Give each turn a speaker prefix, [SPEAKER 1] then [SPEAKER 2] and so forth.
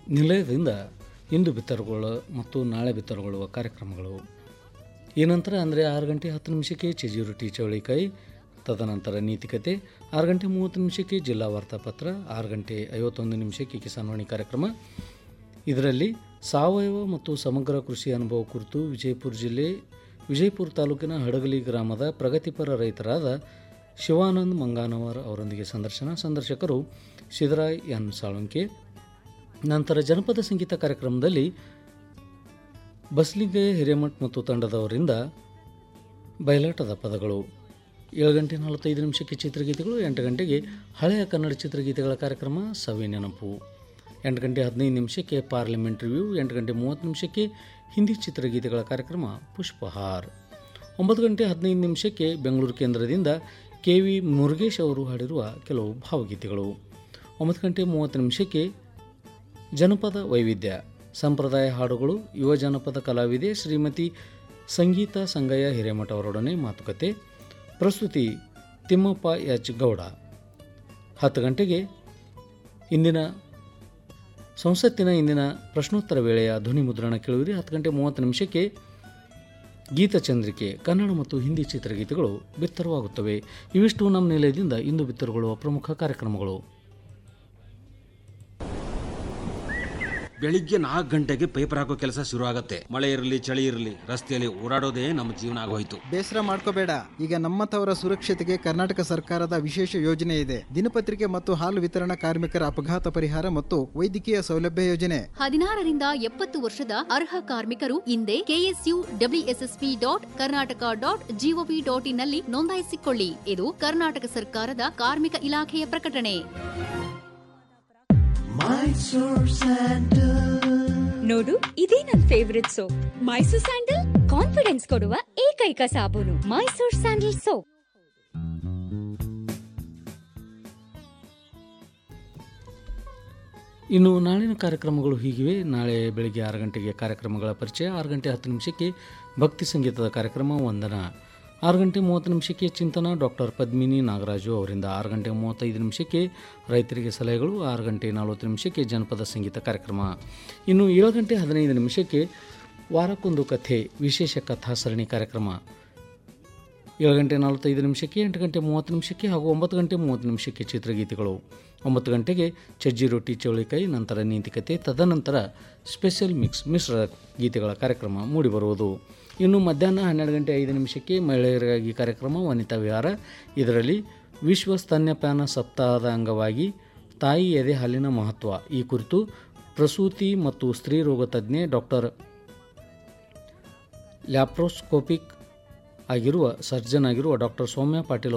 [SPEAKER 1] ನಿಲಯದಿಂದ ಇಂದು ಬಿತ್ತರಗೊಳ್ಳುವ ಮತ್ತು ನಾಳೆ ಬಿತ್ತರಗೊಳ್ಳುವ ಕಾರ್ಯಕ್ರಮಗಳು ಈ ನಂತರ ಅಂದರೆ ಆರು ಗಂಟೆ ಹತ್ತು ನಿಮಿಷಕ್ಕೆ ಚಜಿ ರೊಟ್ಟಿ ಚೌಳಿಕಾಯಿ ತದನಂತರ ನೀತಿಕತೆ ಆರು ಗಂಟೆ ಮೂವತ್ತು ನಿಮಿಷಕ್ಕೆ ಜಿಲ್ಲಾ ವಾರ್ತಾಪತ್ರ ಆರು ಗಂಟೆ ಐವತ್ತೊಂದು ನಿಮಿಷಕ್ಕೆ ಕಿಸಾನ್ವಾಣಿ ಕಾರ್ಯಕ್ರಮ ಇದರಲ್ಲಿ ಸಾವಯವ ಮತ್ತು ಸಮಗ್ರ ಕೃಷಿ ಅನುಭವ ಕುರಿತು ವಿಜಯಪುರ ಜಿಲ್ಲೆ ವಿಜಯಪುರ ತಾಲೂಕಿನ ಹಡಗಲಿ ಗ್ರಾಮದ ಪ್ರಗತಿಪರ ರೈತರಾದ ಶಿವಾನಂದ್ ಮಂಗಾನವರ್ ಅವರೊಂದಿಗೆ ಸಂದರ್ಶನ ಸಂದರ್ಶಕರು ಸಿದ್ದರಾಯ್ ಎನ್ ಸಾಳುಂಕೆ ನಂತರ ಜನಪದ ಸಂಗೀತ ಕಾರ್ಯಕ್ರಮದಲ್ಲಿ ಬಸ್ಲಿಗೆ ಹಿರೇಮಠ್ ಮತ್ತು ತಂಡದವರಿಂದ ಬಯಲಾಟದ ಪದಗಳು ಏಳು ಗಂಟೆ ನಲವತ್ತೈದು ನಿಮಿಷಕ್ಕೆ ಚಿತ್ರಗೀತೆಗಳು ಎಂಟು ಗಂಟೆಗೆ ಹಳೆಯ ಕನ್ನಡ ಚಿತ್ರಗೀತೆಗಳ ಕಾರ್ಯಕ್ರಮ ಸವಿ ನೆನಪು ಎಂಟು ಗಂಟೆ ಹದಿನೈದು ನಿಮಿಷಕ್ಕೆ ಪಾರ್ಲಿಮೆಂಟ್ ರಿವ್ಯೂ ಎಂಟು ಗಂಟೆ ಮೂವತ್ತು ನಿಮಿಷಕ್ಕೆ ಹಿಂದಿ ಚಿತ್ರಗೀತೆಗಳ ಕಾರ್ಯಕ್ರಮ ಪುಷ್ಪಹಾರ್ ಒಂಬತ್ತು ಗಂಟೆ ಹದಿನೈದು ನಿಮಿಷಕ್ಕೆ ಬೆಂಗಳೂರು ಕೇಂದ್ರದಿಂದ ಕೆ ವಿ ಮುರುಗೇಶ್ ಅವರು ಹಾಡಿರುವ ಕೆಲವು ಭಾವಗೀತೆಗಳು ಒಂಬತ್ತು ಗಂಟೆ ಮೂವತ್ತು ನಿಮಿಷಕ್ಕೆ ಜನಪದ ವೈವಿಧ್ಯ ಸಂಪ್ರದಾಯ ಹಾಡುಗಳು ಯುವ ಜನಪದ ಕಲಾವಿದೆ ಶ್ರೀಮತಿ ಸಂಗೀತ ಸಂಗಯ್ಯ ಹಿರೇಮಠ ಅವರೊಡನೆ ಮಾತುಕತೆ ಪ್ರಸ್ತುತಿ ತಿಮ್ಮಪ್ಪ ಎಚ್ ಗೌಡ ಹತ್ತು ಗಂಟೆಗೆ ಇಂದಿನ ಸಂಸತ್ತಿನ ಇಂದಿನ ಪ್ರಶ್ನೋತ್ತರ ವೇಳೆಯ ಧ್ವನಿ ಮುದ್ರಣ ಕೇಳುವಿರಿ ಹತ್ತು ಗಂಟೆ ಮೂವತ್ತು ನಿಮಿಷಕ್ಕೆ ಗೀತಚಂದ್ರಿಕೆ ಕನ್ನಡ ಮತ್ತು ಹಿಂದಿ ಚಿತ್ರಗೀತೆಗಳು ಬಿತ್ತರವಾಗುತ್ತವೆ ಇವಿಷ್ಟು ನಮ್ಮ ನಿಲಯದಿಂದ ಇಂದು ಬಿತ್ತರಗೊಳ್ಳುವ ಪ್ರಮುಖ ಕಾರ್ಯಕ್ರಮಗಳು
[SPEAKER 2] ಬೆಳಿಗ್ಗೆ ನಾಲ್ಕು ಗಂಟೆಗೆ ಪೇಪರ್ ಹಾಕೋ ಕೆಲಸ ಶುರು ಆಗತ್ತೆ ಮಳೆ ಇರಲಿ ಚಳಿ ಇರಲಿ ರಸ್ತೆಯಲ್ಲಿ ಓಡಾಡೋದೇ ನಮ್ಮ ಜೀವನ ಆಗೋಯ್ತು
[SPEAKER 3] ಬೇಸರ ಮಾಡ್ಕೋಬೇಡ ಈಗ ನಮ್ಮಂಥವರ ಸುರಕ್ಷತೆಗೆ ಕರ್ನಾಟಕ ಸರ್ಕಾರದ ವಿಶೇಷ ಯೋಜನೆ ಇದೆ ದಿನಪತ್ರಿಕೆ ಮತ್ತು ಹಾಲು ವಿತರಣಾ ಕಾರ್ಮಿಕರ ಅಪಘಾತ ಪರಿಹಾರ ಮತ್ತು ವೈದ್ಯಕೀಯ ಸೌಲಭ್ಯ ಯೋಜನೆ
[SPEAKER 4] ಹದಿನಾರರಿಂದ ಎಪ್ಪತ್ತು ವರ್ಷದ ಅರ್ಹ ಕಾರ್ಮಿಕರು ಹಿಂದೆ KSU WSSP dot Karnataka dot GOV dot ಇನ್ನಲ್ಲಿ ನೋಂದಾಯಿಸಿಕೊಳ್ಳಿ ಇದು ಕರ್ನಾಟಕ ಸರ್ಕಾರದ ಕಾರ್ಮಿಕ ಇಲಾಖೆಯ ಪ್ರಕಟಣೆ
[SPEAKER 5] ನೋಡು ಇದೇ ನನ್ favourite soap Mysore sandal confidence ಕೊಡುವ ಏಕೈಕ ಸಾಬೂನು ಮೈಸೂರ್ ಸ್ಯಾಂಡಲ್ ಸೋಪ್
[SPEAKER 1] ಇನ್ನು ನಾಳಿನ ಕಾರ್ಯಕ್ರಮಗಳು ಹೀಗಿವೆ ನಾಳೆ ಬೆಳಿಗ್ಗೆ ಆರು ಗಂಟೆಗೆ ಕಾರ್ಯಕ್ರಮಗಳ ಪರಿಚಯ ಆರು ಗಂಟೆ ಹತ್ತು ನಿಮಿಷಕ್ಕೆ ಭಕ್ತಿ ಸಂಗೀತದ ಕಾರ್ಯಕ್ರಮ ವಂದನ ಆರು ಗಂಟೆ ಮೂವತ್ತು ನಿಮಿಷಕ್ಕೆ ಚಿಂತನ ಡಾಕ್ಟರ್ ಪದ್ಮಿನಿ ನಾಗರಾಜು ಅವರಿಂದ ಆರು ಗಂಟೆ ಮೂವತ್ತೈದು ನಿಮಿಷಕ್ಕೆ ರೈತರಿಗೆ ಸಲಹೆಗಳು ಆರು ಗಂಟೆ ನಲವತ್ತು ನಿಮಿಷಕ್ಕೆ ಜನಪದ ಸಂಗೀತ ಕಾರ್ಯಕ್ರಮ ಇನ್ನು ಏಳು ಗಂಟೆ ಹದಿನೈದು ನಿಮಿಷಕ್ಕೆ ವಾರಕ್ಕೊಂದು ಕಥೆ ವಿಶೇಷ ಕಥಾ ಸರಣಿ ಕಾರ್ಯಕ್ರಮ ಏಳು ಗಂಟೆ ನಲವತ್ತೈದು ನಿಮಿಷಕ್ಕೆ ಎಂಟು ಗಂಟೆ ಮೂವತ್ತು ನಿಮಿಷಕ್ಕೆ ಹಾಗೂ ಒಂಬತ್ತು ಗಂಟೆ ಮೂವತ್ತು ನಿಮಿಷಕ್ಕೆ ಚಿತ್ರಗೀತೆಗಳು ಒಂಬತ್ತು ಗಂಟೆಗೆ ಚಜ್ಜಿ ರೊಟ್ಟಿ ಚೌಳಿಕಾಯಿ ನಂತರ ನೀತಿಕತೆ ತದನಂತರ ಸ್ಪೆಷಲ್ ಮಿಕ್ಸ್ ಮಿಶ್ರ ಗೀತೆಗಳ ಕಾರ್ಯಕ್ರಮ ಮೂಡಿಬರುವುದು ಇನ್ನು ಮಧ್ಯಾಹ್ನ ಹನ್ನೆರಡು ಗಂಟೆ ಐದು ನಿಮಿಷಕ್ಕೆ ಮಹಿಳೆಯರಿಗಾಗಿ ಕಾರ್ಯಕ್ರಮ ವನಿತಾ ವಿಹಾರ ಇದರಲ್ಲಿ ವಿಶ್ವ ಸ್ತನ್ಯಪಾನ ಸಪ್ತಾಹದ ಅಂಗವಾಗಿ ತಾಯಿ ಎದೆ ಹಾಲಿನ ಮಹತ್ವ ಈ ಕುರಿತು ಪ್ರಸೂತಿ ಮತ್ತು ಸ್ತ್ರೀ ರೋಗ ತಜ್ಞೆ ಡಾಕ್ಟರ್ ಲ್ಯಾಪ್ರೋಸ್ಕೋಪಿಕ್ ಆಗಿರುವ ಸರ್ಜನ್ ಆಗಿರುವ ಡಾಕ್ಟರ್ ಸೌಮ್ಯ ಪಾಟೀಲ್